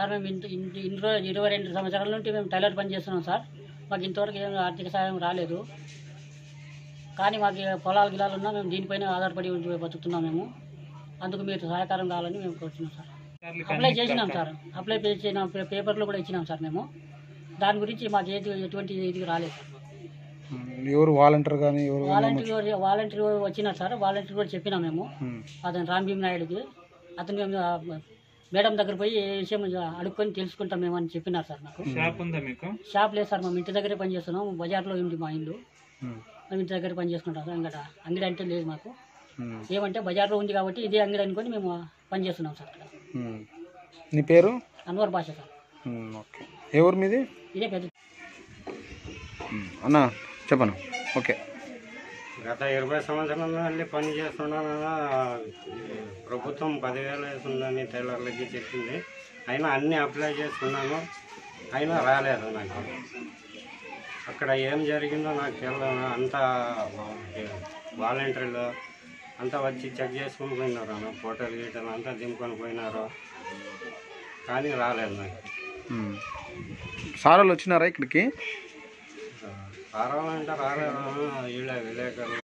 Sir మేము ఇంత ఇంత ఇన్ని రోజు ఇరవై రెండు సంవత్సరాల నుండి మేము టైలర్ పని చేస్తున్నాం సార్ మాకు ఇంతవరకు ఏం ఆర్థిక సాయం రాలేదు కానీ మాకు ఈ పొలాలు గిలాలు ఉన్నా మేము దీనిపైన ఆధారపడి ఉండి బతుకుతున్నాం మేము అందుకు మీరు సహకారం కావాలని మేము కోరుతున్నాం సార్ అప్లై చేసినాం సార్ అప్లై చేసిన పే- పేపర్లు కూడా ఇచ్చినాం సార్ మేము దాని గురించి మాకు ఏది ఎటువంటి ఇది రాలేదు సార్ ఉమ్, ఎవరు వాలంటీర్ కానీ ఎవరు కానీ వాలంటీర్ వాలంటీర్ వచ్చినారు సార్ వాలంటీర్ కూడా చెప్పినాం మేము ఉమ్, అతను రామ్భీమ్ నాయుడుకి అతను మేము ఆ, మేడం దగ్గర పోయి ఏ విషయం అడుక్కొని తెలుసుకుంటాం మేము అని చెప్పినారు సార్ నాకు షాప్ ఉందా మీకు షాప్ లేదు సార్ మేము ఇంటి దగ్గరే పని చేస్తున్నాం బజార్లో ఉంది మా ఇల్లు ఉమ్, మేము ఇంటి దగ్గర పని చేసుకుంటాం సార్ ఇంకా అంగడి అంటే లేదు మాకు ఉమ్, ఏమంటే బజార్లో ఉంది కాబట్టి ఇదే అంగడి అనుకొని మేము పని చేస్తున్నాం సార్ ఇక్కడ ఉమ్. నీ పేరు అన్వర్ భాష సార్ ఉమ్, ఓకే ఎవరు మీది ఇదే పెద్ద ఉమ్, అన్న చెప్పను ఓకే గత ఇరవై సంవత్సరాల నుండి పని చేస్తున్నాను ప్రభుత్వం పదివేలు వేస్తుందని టైలర్లకి చెప్పింది అయినా అన్నీ అప్లై చేసుకున్నాను అయినా రాలేదు నాకు అక్కడ ఏం జరిగిందో నాకు తెలియదు అంతా వాలంటీర్లు అంతా వచ్చి చెక్ చేసుకుని పోయినారు అన్న ఫోటోలు గీటలు అంతా దింపుకొని పోయినారు కానీ రాలేదు నాకు ఉమ్. సార్ వాళ్ళు వచ్చినారా ఇక్కడికి రావాలంటే రాలేదు వీళ్ళ విలేకరులు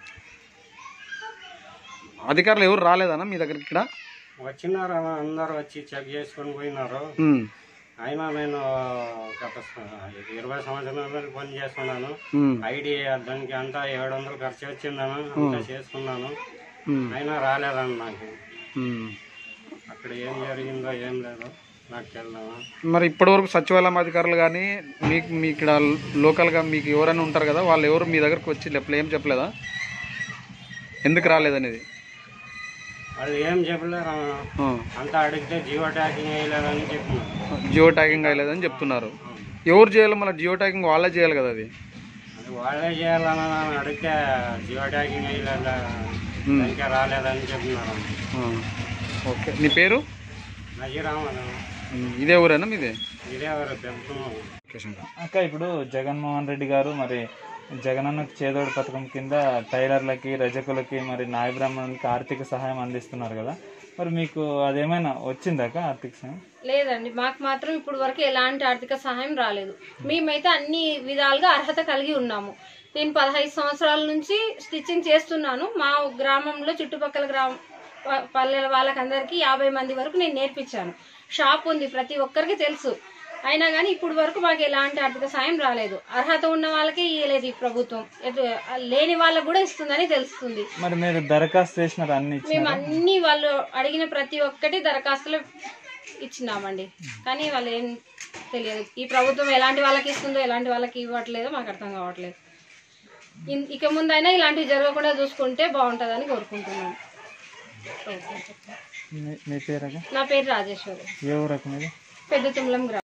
అధికారులు ఎవరు రాలేదన్నా మీ దగ్గరికి ఇక్కడ వచ్చినారు అన్న, అందరూ వచ్చి చెక్ చేసుకొని పోయినారు ఉమ్, అయినా నేను గత స- ఇరవై సంవత్సరాల నుండి పని చేస్తున్నాను ఉమ్, ఐడి దానికి అంతా ఏడు వందలు ఖర్చు వచ్చిందను అంతా చేసుకున్నాను ఉమ్, అయినా రాలేదన్న నాకు ఉమ్. అక్కడ ఏం జరిగిందో ఏం లేదు నాకు తెలియదు మరి ఇప్పటివరకు సచివాలయం అధికారులు కానీ మీకు మీ ఇక్కడ లోకల్గా మీకు ఎవరైనా ఉంటారు కదా వాళ్ళు ఎవరు మీ దగ్గరకు వచ్చి లేపలే ఏం చెప్పలేదా ఎందుకు రాలేదనేది వాళ్ళు ఏం చెప్పలేరు అన్న. ఆ. అంతా అడిగితే జియో ట్యాకింగ్ వేయలేదని చెప్పినారు జియో ట్యాగింగ్ అయ్యలేదని చెప్తున్నారు ఎవరు చేయాలి మళ్ళీ జియో ట్యాగింగ్ వాళ్ళే చేయాలి కదా అది అది వాళ్ళే చేయాలని నన్ను అడిగితే జియో ట్యాకింగ్ వేయలేదా ఉమ్. ఇంకా రాలేదని చెప్పినారు అన్న. ఆ. ఓకే నీ పేరు నజీరామన్ ఉమ్, ఇదే ఊరేనా మీదే ఇదే ఎవరు పెంపుతున్నాం ఓకే శంకర్. అక్క ఇప్పుడు జగన్మోహన్ రెడ్డి గారు మరి జగనన్న చేదోడు పథకం కింద టైలర్లకి రజకులకి మరి నాయ బ్రాహ్మణులకి ఆర్థిక సహాయం అందిస్తున్నారు కదా మరి మీకు అదేమైనా వచ్చిందాక ఆర్థిక సహాయం లేదండి మాకు మాత్రం ఇప్పుడు వరకు ఎలాంటి ఆర్థిక సహాయం రాలేదు మేమైతే అన్ని విధాలుగా అర్హత కలిగి ఉన్నాము నేను పదహైదు సంవత్సరాల నుంచి స్టిచ్చింగ్ చేస్తున్నాను మా గ్రామంలో చుట్టుపక్కల గ్రామ ప- పల్లెల వాళ్ళకందరికీ యాభై మంది వరకు నేను నేర్పించాను షాప్ ఉంది ప్రతి ఒక్కరికి తెలుసు అయినా కానీ ఇప్పుడు వరకు మాకు ఎలాంటి ఆర్థిక సాయం రాలేదు అర్హత ఉన్న వాళ్ళకే ఇవ్వలేదు ఈ ప్రభుత్వం ఎటు- లేని వాళ్ళకు కూడా ఇస్తుందని తెలుస్తుంది మరి మీరు దరఖాస్తు చేసినారు అన్ని మేము ఇచ్చినారా అన్ని వాళ్ళు అడిగిన ప్రతి ఒక్కటి దరఖాస్తులు ఇచ్చినామండి కానీ వాళ్ళు ఏం తెలియదు ఈ ప్రభుత్వం ఎలాంటి వాళ్ళకి ఇస్తుందో ఎలాంటి వాళ్ళకి ఇవ్వట్లేదో మాకు అర్థం కావట్లేదు ఇన్- ఇక ముందైనా ఇలాంటివి జరగకుండా చూసుకుంటే బాగుంటుందని కోరుకుంటున్నాను ఓకే. మీ- మీ పేరు అక్క? నా పేరు రాజేశ్వరి ఏ ఊరకు మీది పెద్ద తుమ్లం గ్రామం